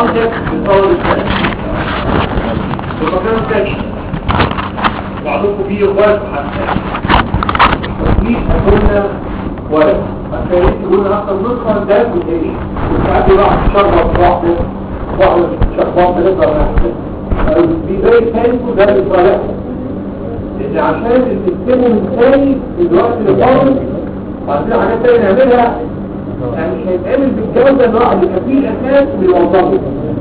كونتاكت بالأول الثاني المكان الثاني بعضكم فيه ورق حتى التصوير قلنا ورق فكانت تقول أكثر نسخة ده بتاريخ وساعات راح شربط واحدة واحدة شربات ثلاثة بيبقى تانكو ده لصالحه لأن عشان السيستم الثاني في الوقت اللي فاضل عندنا حاجات تانية نعملها يعني مش هيتعمل بالجودة الواحد اللي كان فيه الأساس ويوظفه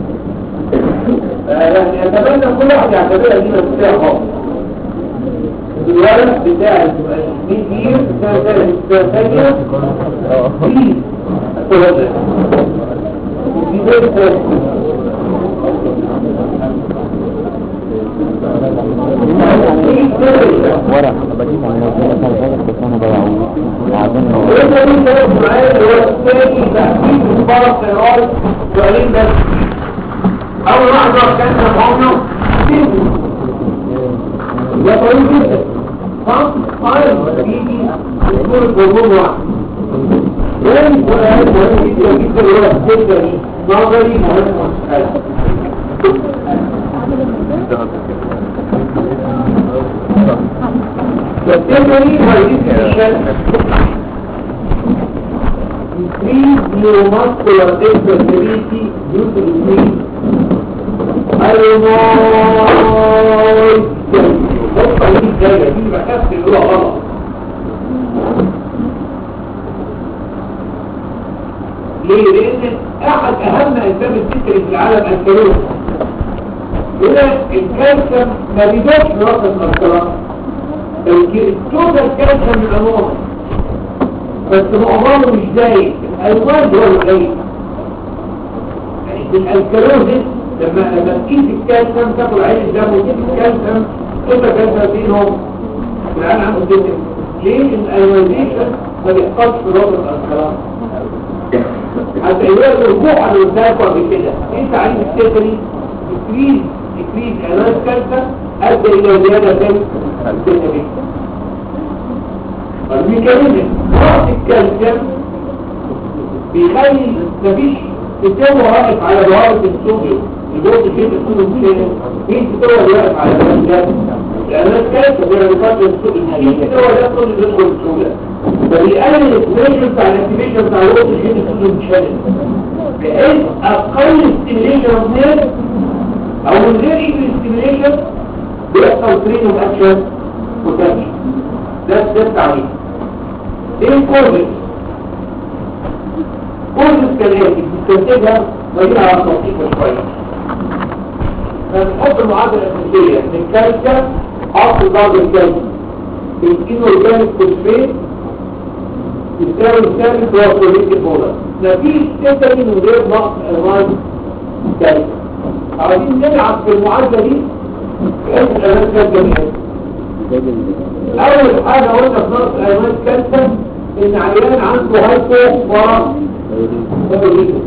يعني أتمنى كل واحد يعتبرها دي مسؤولية خالص الورق بتاع 100 جنيه السنة الثانية في التوازن وفي ذلك ورق بجيب عن موجودة كان غير كانوا ضيعوه وعايزين وإذا دي ثلاث معايا اللي هو الثاني تحديد مبارك خيرات سؤالين بس أول واحدة كان سمعنا ده طويل جدا صح؟ طيب بيجي يكون الجمهور واحد ثاني سؤال مهم جدا جدا اللي هو السكة دي نظري مهم ومسألة فالتمرين هيديك الشكل increase neuromuscular excitability due to increase الموت الخطة دي جاية دي بحث اللي هو غلط ليه؟ لأن أحد أهم أسباب الفكر في العالم الكالوري هنا الكالسيوم ما بيدوش في رأس المسكرات التوتال كالسيوم من الأنواع بس معظمه مش زايد الألوان هو القليل يعني في الكالوري لما لما تقيس الكالسيوم تاكل عين الدم وتقيس الكالسيوم توتال كالسيوم فيهم الآن عنده كده ليه الأيونيزيشن ما بيحصلش في رأس المسكرات حتى يلاقي الرجوع على الوسائل قبل كده انت عايز تشتري تكريز تكريز اعلان كالسة ادى الى زيادة في السنة الميكانيزم ضغط الكالسيوم بيخلي مفيش تتوه واقف على ضوابط الصوديوم الجهد فيه الصوديوم مشاهد مين تتوه واقف على الكالسيوم الاعلان كالسة بيرفضل الصوديوم مين تتوه لا الصوديوم يدخل بسهولة فبيقلل الاكتيفيشن بتاع الاكتيفيشن بتاع الوقت الحين الصوديوم مشاهد بحيث اقل ستيميليشن اوف نيرف او من غير ايكل ستيميليشن بيحصل فرين اوف اكشن بوتنشال ده ده التعريف ايه الكوربس كوربس كالاتي بتستنتجها ودينا على التوصيف شويه فبنحط المعادله الاساسيه من كالسيوم حط ضغط الكالسيوم الكينو اورجانيك فوسفيت يساوي ثابت هو كلوريك البولر مفيش تتري من غير نقص الوان كالسيوم عايزين نلعب في المعادله دي بحيث الالوان كانت جميله اول حاجه قلنا في نقص الالوان كالسيوم ان عيان عنده هايبو وثايرويدزم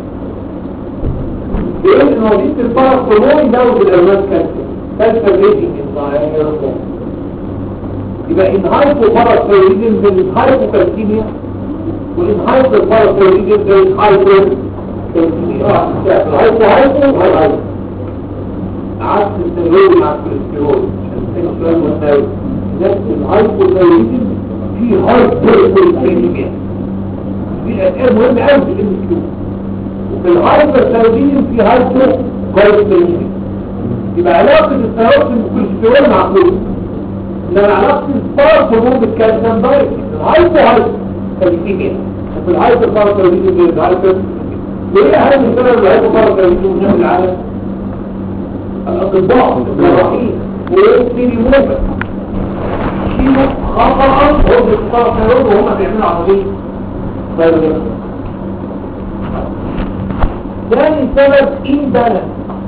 بيقول ان وظيفه الباراكولون يزود الالوان كالسيوم كالسيوم ريتنج انفايرمنت يبقى ان هايبو باراثيرويدزم من الهايبو كالسيميا وان هايبو باراثيرويدزم من الهايبو كالسيميا اه الهايبو هايبو وهايبو عكس التنوير مع الكوليسترول عشان كده سؤال مساوي نفس الهايبو ثايرويدزم في هايبو كالسيميا في الاسئله مهمه قوي في الام كيو وفي الهايبو ثايرويدزم في هايبو كالسيميا يبقى علاقه الثايرويد بالكوليسترول مع الكوليسترول لما علاقة الفار هرمون بالكالسيوم دايركت الهايبو هايبو كالسيميا وفي الهايبو باراتيرويدزم بالهايبو ليه هذا السبب الهايبو باراتيرويدزم من العالم الأطباء الجراحين ويبتدي موفى شيء خطأ هو بالباراتيرويد وهم بيعملوا عملية طيب ثاني سبب imbalance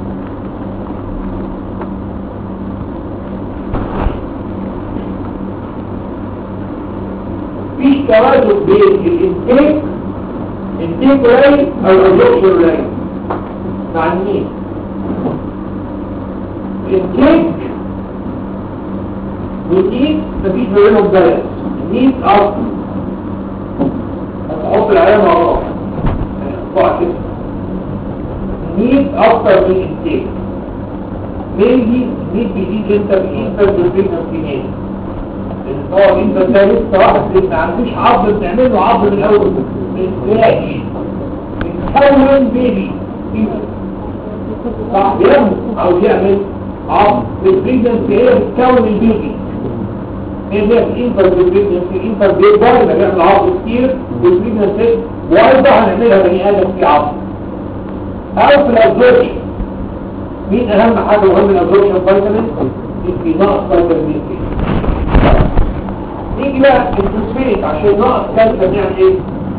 مفيش توازن بين الانتاج انتاج قليل او الابزوربشن قليل مع مين الانتاج والنيد مفيش بينهم بالانس النيد اكتر هتحط العيان مع بعض اقطع كده نيد اكتر من انتاج ميلي نيد بيزيد انت بانتر بالبريجنسي نيد لان هو انت ده لسه واحد اللي ما عندوش عظم بنعمل له عظم من الاول ازاي بنكون بيبي صح يعمل او يعمل عظم بالبريجنسي هي بتكون البيبي هي دي الانتر بالبريجنسي الانتر بيكبر يبقى بيعمل عظم كتير بالبريجنسي وايضا هنعملها بني ادم في عظم او في الابزوربشن مين اهم حاجه مهم الابزوربشن فيتامين في نقص فيتامين دي نيجي بقى الفوسفيت عشان نقص كالسيوم نعمل ايه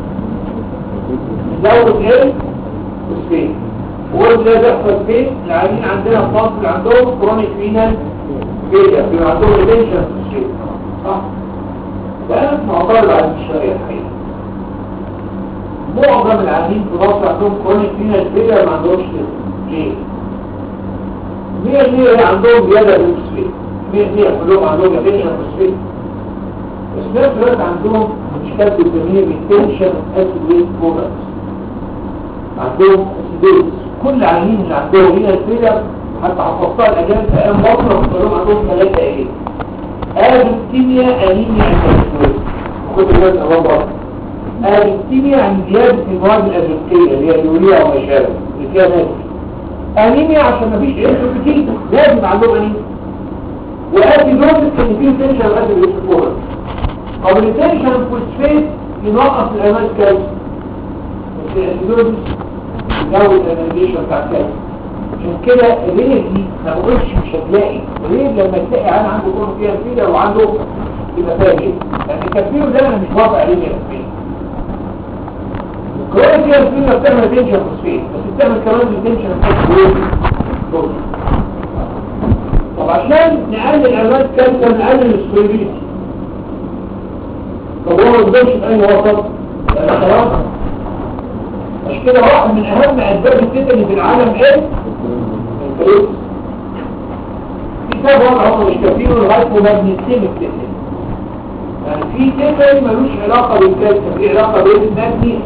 نزود ايه فوسفيت وقلت ده بيحصل فين العيانين عندنا في مصر عندهم كرونيك رينال فيلير بيبقى عندهم ريتنشن فوسفيت صح ده معترض على الشريعه الحقيقه معظم العيانين في مصر عندهم كرونيك رينال فيلير ما عندهمش كده ليه؟ مية مية عندهم زيادة بالفوسفيت مية مية كلهم عندهم ريتنشن فوسفيت بس في نفس الوقت عندهم مشكلة بنسميها ريتنشن اسيد ويت برودكتس عندهم اسيدوز كل عيانين اللي عندهم هنا الفيلر حتى حفظتها الاجانب في ايام بطنه كلهم عندهم ثلاثة ايه ابكتيميا انيميا انترسويت كنت جايز اغمض ابكتيميا عن زيادة المواد الازوكية اللي هي اليوريا وما شابه اللي فيها ناس انيميا عشان مفيش ايه لازم عندهم انيميا واسيدوز ان فيه تنشن اسيد ويت برودكتس طب الريتنشن فوسفيت ينقص الامال كالسيوم بس الاسيدوز يزود الانرجيشن بتاع الكالسيوم عشان كده الريل دي ما بقولش مش هتلاقي الريل لما تلاقي انا عنده كون فيها فيلر وعنده يبقى فاهم لان الكافير ده انا مش موافق عليه 100% الكرونيك فيها فيلر بتعمل ريتنشن فوسفيت بس بتعمل كمان ريتنشن فوسفيت طب عشان نقلل الامال كالسيوم نقلل السوليبيليتي طب هو ما يقدرش في اي وسط لان خلاص مش كده واحد من اهم اسباب الفتن في العالم ايه الفلوس في سبب وضع هو مش كافيين لغايه ما بنستلم الفتن يعني في فتن ملوش علاقه بالكالسيوم في علاقه بالمغنيسيوم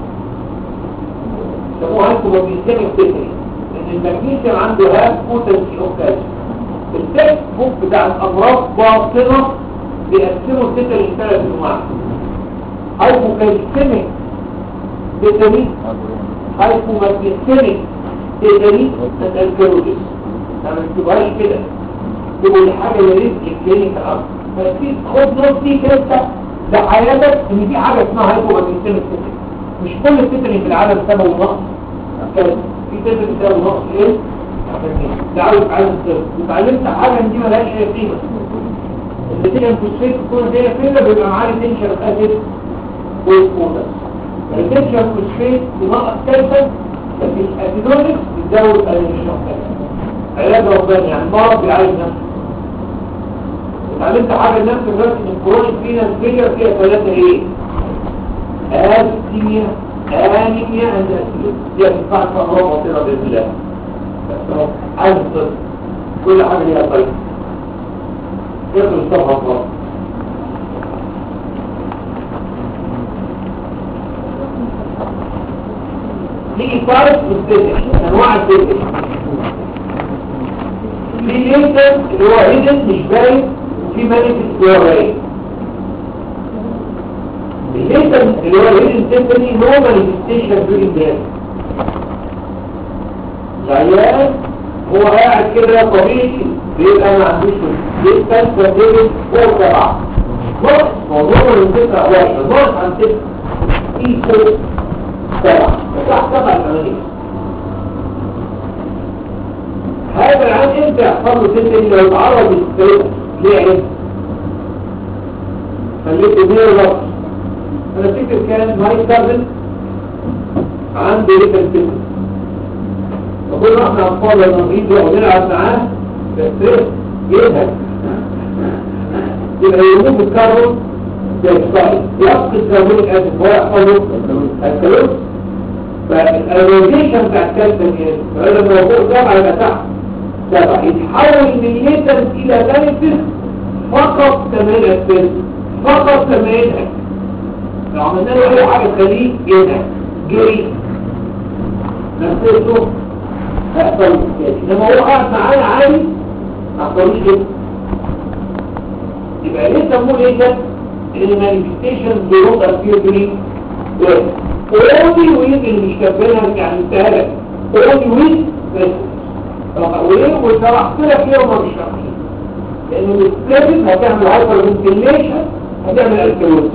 يسموها هايبومغنيسيوم الفتن لان المغنيسيوم عنده هاف بوتنسي اوف كالسيوم التكست بوك بتاع الامراض باطنه بيقسموا الستة لثلاث انواع هايبوكالسيميك تيتاني هايبوماجنيسيميك تيتاني الكالوريز ما بنكتبهاش كده تبقوا الحاجة اللي رزق الكلينيك الأرض بس خد نوت دي كده لحياتك ان في حاجة اسمها هايبوماجنيسيميك تيتاني مش كل التيتاني في العالم سببه نقص كالسيوم في تيتاني سببه نقص ايه؟ ده عاوز تعلم وتعلمت حاجة ان دي ملهاش اي قيمة النتيجة الفوسفيت تكون هي فين بيبقى معاه تنشر اسيد والكودس التنشر فوسفيت بنقص كالسيوم بس الاسيدونكس بتزود الانيميشن علاج رباني يعني مرض بيعالج نفسه اتعلمت حاجة لنفسك بس ان الكرونيك فينا الفيلر فيها ثلاثة ايه؟ اسيديميا انيميا عند اسيدوز دي هتنفعك في امراض بسيطة باذن الله بس هو عايز كل حاجة ليها طيب يقدر يصبح الله نيجي فارس والسيدش انواع السيدش في ليتر اللي هو هيدن مش باين وفي مانيفست اللي هو باين الليتر اللي هو هيدن سيمبلي نو مانيفستيشن دورين داس العيان هو قاعد كده طبيعي بيبقى ما عندوش لسه فبيبقى فوق سبعة نقص موضوع من ستة عشر نقص عن ستة في فوق سبعة تحت سبعة ثمانية هذا العام امتى يحصل له ستة اللي لو اتعرض للستة ليه عرف؟ خليته مية ونص انا فكر كان مايك كارفن عنده ريتن ستة فكل احنا اطفال لما نريد ونلعب معاه بس يذهب يبقى يموت الكاربون دايوكسيد يفقد كربونيك اسيد ويحصل له الكالوس فالريزيشن بتاع الكالسيوم ايه؟ فهذا الموضوع سبعه يبقى تحت سبعه يتحول من ليتر الى بنفس فقط 8 اسباب فقط 8 اسباب لو عملنا له اي حاجه تخليه ينهك جري نفسه هيحصل له انما هو قاعد معايا عادي ما حصلوش كده يبقى ليه سموه ايه ده؟ المانيفستيشن بيروت ابير اونلي ويز اللي مش كاتبينها يعني انتهى لك اونلي ويز بس طب وايه وشرحت لك ايه وما بشرحش لان السبب هتعمل هايبر فنتيليشن هتعمل الكالوز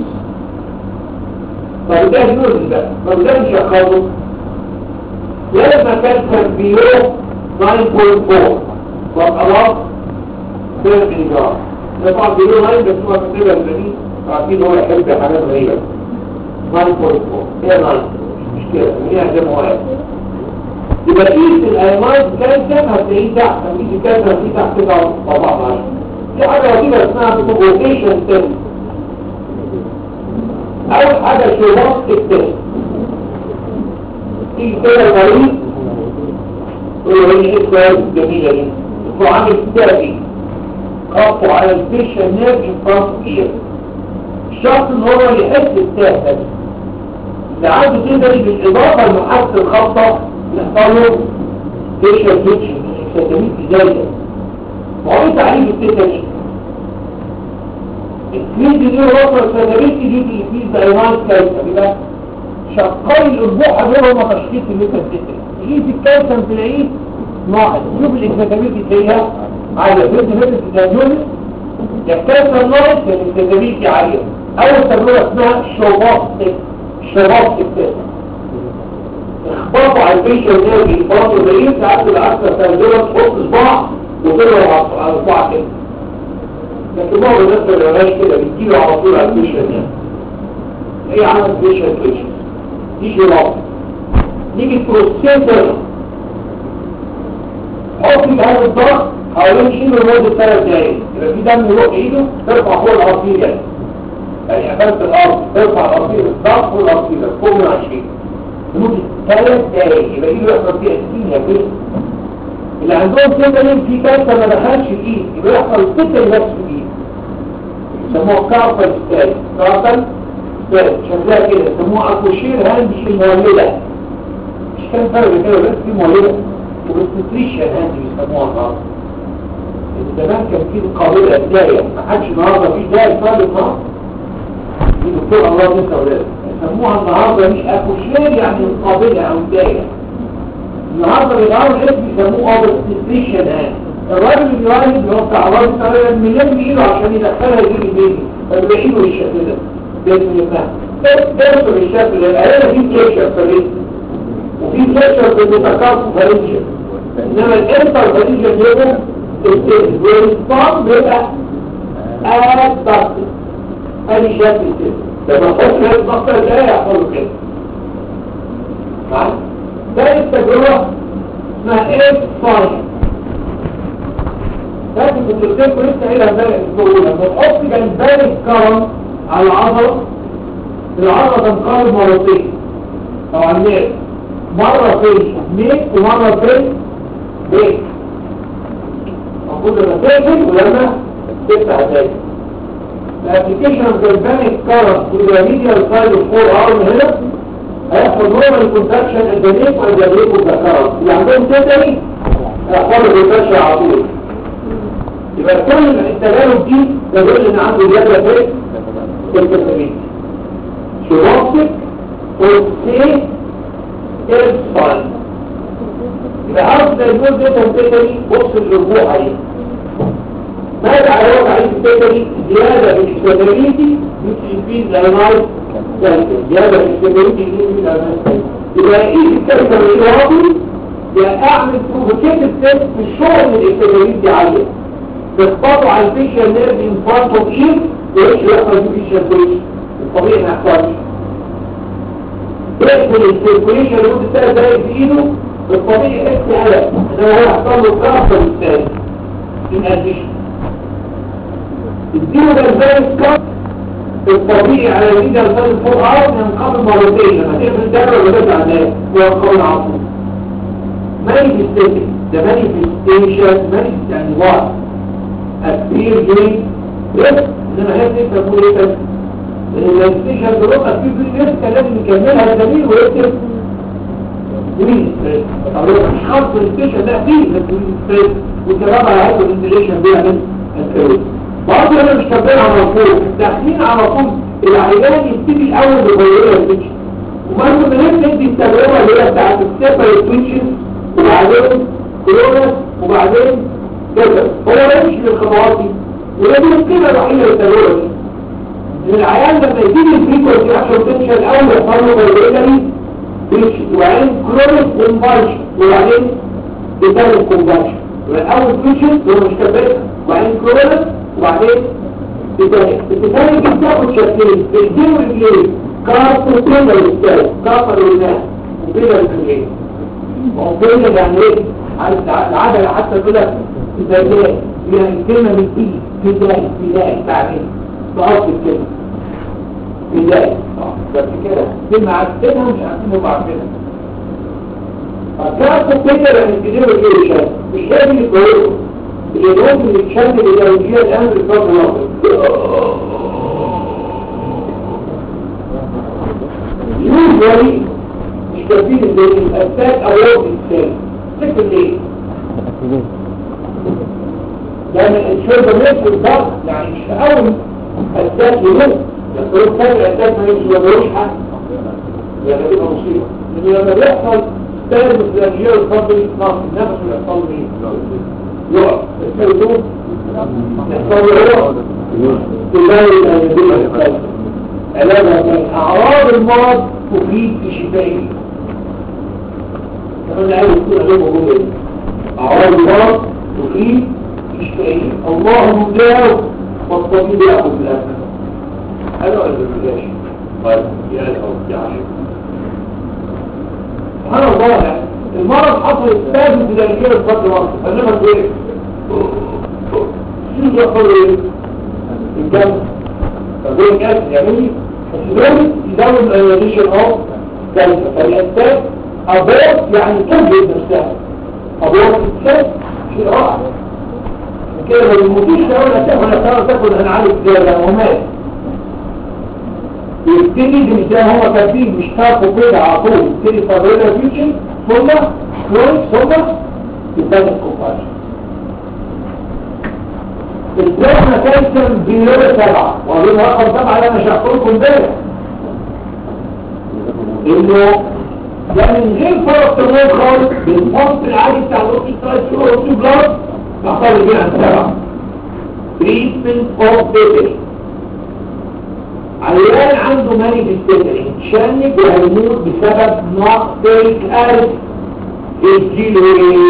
طب ده النوز بقى طب ده مش يخلص لما كان بيرو 9.4 وخلاص سير الإيجار ده طبعا بيرو 9 بس هو كتبها البنين عارفين هو يحب حاجات غريبة 9.4 هي 9 مش مشكلة هي زي ما هو قال. يبقى قيس الايماز كالسيوم هتلاقيه تحت هتلاقيه الكالسيوم هتلاقيه تحت كده 14 في حاجة وظيفة اسمها روتيشن تيست أول حاجة شباط التيست تيجي كده المريض تقول له ايه السؤال الجميلة دي تطلع عامل تابي خطوا على الفيشن نيرف ان فرونت اير الشخص ان هو يحس التاه ده اللي عنده تقدر بالاضافه لمحادثه الخطه يحصل له فيشن فيشن اكسداميت زايده وعليه تعريف التيتاني الكريد دي وصل اكسداميت دي دي في دايناميك كالسيوم يبقى شقاي الاربوحه دول هم تشخيص الميتاستيتك تقيس الكالسيوم تلاقيه ناقص شوف الاكسداميت تلاقيها عاليه بنت متر التنجل الكالسيوم ناقص الاكسداميت عاليه اول تجربه اسمها شوباستيك شوباستيك تيست اخبطوا على الفيشل نيرفي برضه زي ساعات العكسه تنجله تحط صباع وتضرب على الصباع كده لكن معظم الناس ما بيعملهاش كده بتجيله على طول على الفيشل نيرفي هي عملت فيشل فيشل دي شراب نيجي بروسيسر حط هذا الضغط حوالين شيله لمدة ثلاث دقايق يبقى في دم يروح ايده ترفع فوق الارضيه يعني يعني قفلت الارض ترفع الارضيه الضغط فوق الارضيه فوق من 20 لمدة ثلاث دقايق يبقى ايده يحصل فيها سكين يا بيه اللي عندهم سيتالين في كارثه ما دخلش الايد يبقى يحصل سيتالين بس في الايد يسموها كارفل ستايل كارفل ستايل شكلها كده يسموها اكوشير هاند مش المولده مش كان فرق كده بس في مولده وبالتتريشن هاند بيسموها النهارده زمان كان في قابلة بداية ما حدش النهارده في بداية صار النهارده دي دكتور الله ينسى ولاده يسموها النهارده مش اكوشير يعني قابلة او بداية النهارده بيغيروا الاسم يسموه اوبستريشن هاند الراجل اللي بيواجه اللي هو بتاع الراجل بتاع مليون بايده عشان يدخلها يجيب البيبي فبيبقى ايده بالشكل ده باذن الله ترسم الشكل ده العيله دي كيشر في الريس وفي كيشر في المتكاثر فرنجر انما الانتر فرنجر يبقى والصام بيبقى ادبت ادي شكل كده لما تحط هذه الضغطه الجايه يحصل له كده معايا ده التجربه اسمها ايه فاين لكن كنت قلت لكم لسه قايلها امبارح الاسبوع لما تحط جنبان الكرم على العضله العضله تنقلب مرتين طبعا ليه مره في ميك ومره في بيك المفروض لما تقفل ولما تفتح تاني الابلكيشن اوف جلبانيك كارنت في الميديال سايد اوف فور ارم هنا هيحصل نورمال كونتراكشن الجنيك والجنيك والكارنت اللي عندهم تاني هيحصل له كونتراكشن على طول يبقى كل التجارب دي تدل ان عنده زياده في الكتابين شروطك والسي إرسال يبقى عرض الجزء ده تنتهي بص الرجوع عليه ماذا على وضع عليه التكري زيادة في الاستمراريتي يمكن في الأنواع زيادة في الاستمراريتي يمكن في الأنواع يبقى ايه الكلمة الإضافي يبقى أعمل بروفوكيت ستيب في الشغل الاستمراريتي عالية تخبطوا على الفيشل نيرف ان فرونت اوف اير وايش يحصل في الفيشل فيش الطبيعي ما يحصلش يقفل السيركوليشن لمدة ثلاث دقايق في ايده الطبيعي يحس قلق انما هو يحصل له كرافة بالتالي in addition الديو ده ازاي الكرافة الطبيعي على الفيديو الفاتح فوق عرض ينقبل مرتين لما تقفل الدرجة وتبقى الناس هو القول عصر manifestation the manifestation manifest يعني واحد appear during yes انما هي تكتب تقول ايه بس الانفستيشن بلوك appear during yes كان لازم يكملها الدليل ويكتب وين ستريس طب هو مش خاص بالستيشن ده فيه بس وين ستريس والكلام على هيكل الانتليشن بيعمل الكروز برضه انا مش كاتبين على طول داخلين على طول العيان يبتدي الاول بفيرولا ستيشن وبرضه بنبدا ندي التجربه اللي هي بتاعت السيبريت تويتشز وبعدين كورونا وبعدين كذا هو يمشي بالخطوات دي وده دي القيمه الوحيده للتجربه دي ان العيان لما يجيب الفريكونسي اكشن بوتنشال الاول يحصل له فيرولا تويتشز وبعدين كرونيك كونفرجن وبعدين بيتعمل كونفرجن الاول تويتشز هو مش كبير وبعدين كورونا وبعدين بيتعمل بيتعمل دي بتاخد شكلين الاثنين رجلين كارت وكيلة للسال كارت للناس وكيلة للرجلين وكيلة يعني ايه العدلة حتى كده بداية يعني كلمة من ايه بداية بداية بعدين بقصد الكلمة بداية بس كده كلمة عارفينها مش عارفين هم عارفينها فكارت وكيلة يعني الجديد والجيشة مش لازم يتغيروا اللي ممكن يتشد الإيديولوجية الآن بالفضل الأخر usually مش كثير زي الأساك أو يوم الإنسان تفكر ليه؟ لأن الشرب نفس الضغط يعني مش أول أساك يموت يقولون كان الأساك ما يمشي ومروش حد يعني دي مصيبة لأن لما بيحصل تاني مثل الأجيال الفضل ناقص النفس ويحصل مين؟ يقع يحصل يحصل يقع تلاقي الأجيال علاجها من أعراض المرض تفيد في شفائه كمان عايز يكون غير موجود أعراض المرض تفيد في شفائه الله مبداه والطبيب يأخذ بالأسف هذا ولا بالبلاش طيب يا الأرض يا عشق سبحان الله يعني المرض حصل استاذ في ذلك الفترة مصر فإنما ايه شو يحصل ايه الجنة فدول الناس يعملوا دول يزود الايونيشن اوف كالسيوم فالانسان ابورت يعني تنجد نفسها ابورت الانسان شيء رائع كده ما بيموتوش لو انا تاكل ولا تاكل تاكل هنعالج ازاي لو هو مات يبتدي بمثال هو كاتبين مش تاكل كده على طول يبتدي فابريلا فيوتشن ثم كلوريك ثم يبتدي الكوباج الدرجة كالسيوم بيلو سبعة وأظن رقم سبعة اللي أنا شرحت لكم امبارح إنه ده من غير فرق تمام خالص بالفصل العادي بتاع الأوكسيترايت شو أوكسي بلاد نختار بيه عن سبعة treatment of baby عيان عنده ماني بالسكري شنج وهيموت بسبب نقص الكارث الجيل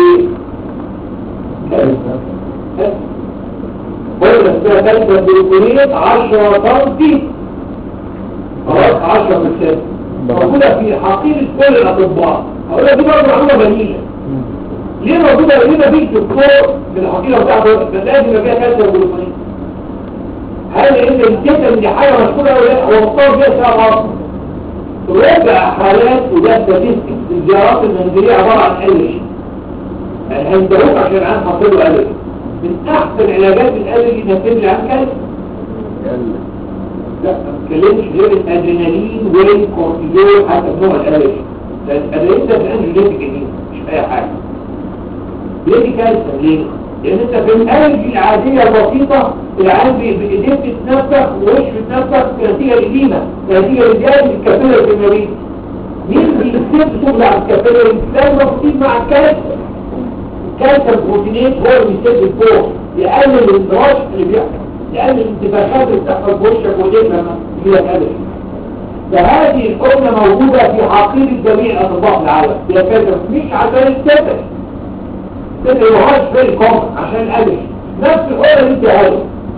وإذا السنة ثالثة بالكورية 10 طنطي خلاص 10 مسافة موجودة في حقيقة كل الأطباء هقول لك دي برضه معلومة جميلة ليه موجودة ليه مفيش دكتور في الحقيقة بتاعته ده لازم يبقى فيها كالسيوم وجلوكونين هل ان الجسم دي حاجة مشهورة ولا لا هو مصطلح فيها ساعة غلط ربع حالات وده ستاتستيك الزيارات المنزلية عبارة عن ألش يعني هيندروك عشان عن حصيله ألش من احسن علاجات الالرجي انها تمنع عن كلب لا ما بتكلمش غير الادرينالين والكورتيزول حسب نوع الالرجي لان الادرينالين ده الانجليزي جديد مش اي حاجه ليه كالسيوم ليه؟ لان انت في الالرجي العاديه البسيطه العيان بايديه بتتنفخ ووش بتتنفخ نتيجه لديمه نتيجه لزياده الكابيلر في المريض مين بيصير شغل على الكابيلر لازم بسيط مع الكالسيوم الكالسيوم بروتينات هو اللي بيسد الفوق يقلل الانتراج اللي بيحصل يقلل الانتفاخات اللي بتحصل في وشك وايديك لما يجي لك قلق فهذه القرنة موجودة في حقيقة جميع أطباء العالم هي كالسيوم مش عشان السفر السفر يوهاش في الكوم عشان القلق نفس القرنة دي بتهاجم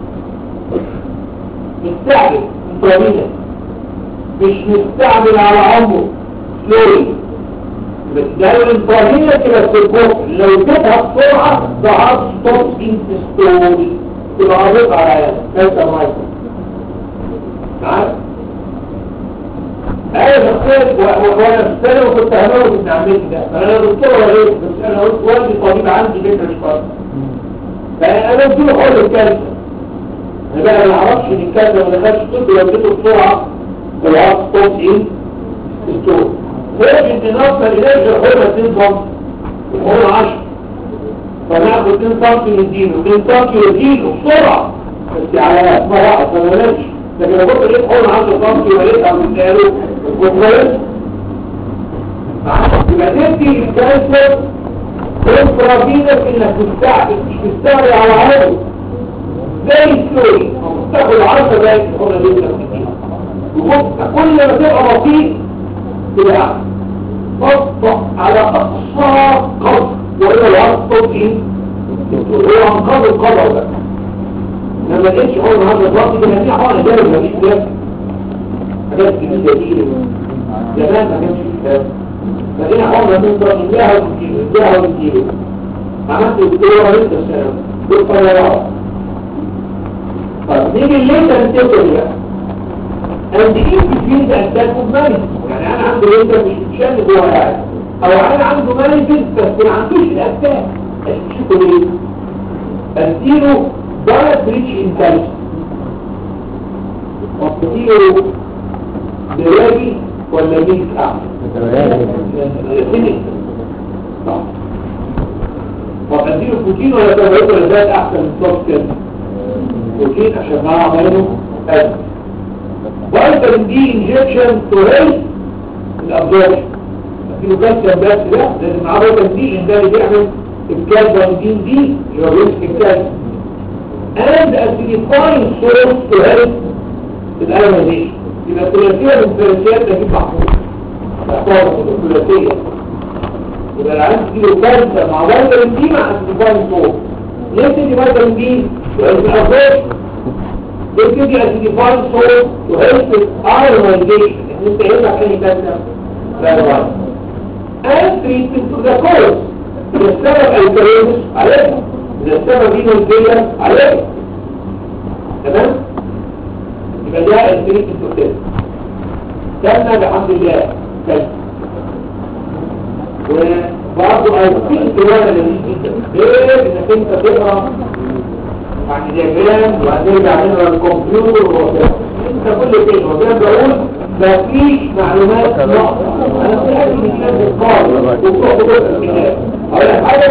مستعجل انترامينا مش مستعجل على عمره سلوري بس ده الانترامينا كده في الكوم لو جبتها بسرعة ده هارد ستوب انتستوري تبقى عريض على كالسيوم مايكرو عارف انا شخصيا وانا في السنه وكنت هموت ابن عمتي ده انا دكتور ولا ايه بس انا قلت والدي طبيب عندي فكره مش فاضي فانا قلت له حول الكالسيوم انا بقى ما اعرفش ان الكالسيوم ما دخلش الطب لو اديته بسرعه العرض ستوب ايه ستوب ممكن ننصر إليه الحرة 2 سم الحرة 10 فناخد 2 سم نديله 2 سم نديله بسرعة بس على اسمها واحد ما بلاش لكن لو كنت لقيت حرة 10 سم ولقيتها من قاله الكونفرنس يبقى تدي الكانسر انفرادينك انك تستعجل مش تستعجل على عمله زي السوري تاخد 10 دقايق تاخدها ليه تفكير كل ما تبقى بطيء تبقى تطبق على اقصى قدر والا العرض تطبق هو انقاذ القدر ده لما لقيتش حول هذا الوقت كان في حوالي جانب مفيش كلام حاجات جديده دي زمان ما كانش في كلام فهنا حوالي من اداها وتجيله اداها وتجيله عملت الدكتوره لسه السنه بالطيارات طب نيجي الليتر التوتال بقى and the infusion attack of management يعني انا عندي ليتر مش متشال جوه قاعد او انا عنده مانجمنت بس ما عندوش الاتاك شوفوا ليه اديله دايت ريتش انتليجنس واديله دراجي ولا ميلك اعمل فينيك صح طب اديله بروتين ولا كربوهيدرات ولا زاد احسن من صوت كده بروتين عشان معاه عمله قد فيتامين دي انجكشن تو هيلث الابزوربشن اديله كالسيوم بس لا لازم معاه فيتامين دي لان ده اللي بيعمل الكالسيوم دي اللي هو بيمسك الكالسيوم and acidifying source to help الالمازيشن يبقى الثلاثيه من الثلاثيات تجيب محفوظ محفوظ الثلاثيه يبقى العين تجيله كالسيوم مع فيتامين دي مع acidifying source ليه تدي فيتامين دي؟ لان الابزوربشن يبتدي acidifying source to help ironization ان انت هنا اي كالسيوم لا لا and treatment to the cause السبب الكريمس عليها إذا السبب دي ملكية عليها تمام يبقى ده التريتمنت التوتال تم بحمد الله كلمة وبرضه هيكون كمان لذيذ جدا غير انك انت تقرا يعني دياجرام وهترجع تقرا الكمبيوتر وكده انت كل كلمه وزي ما بقول مفيش معلومات ناقصه انا في حاجه من كتاب القارئ وبتوع كتب الكتاب اقول لك حاجه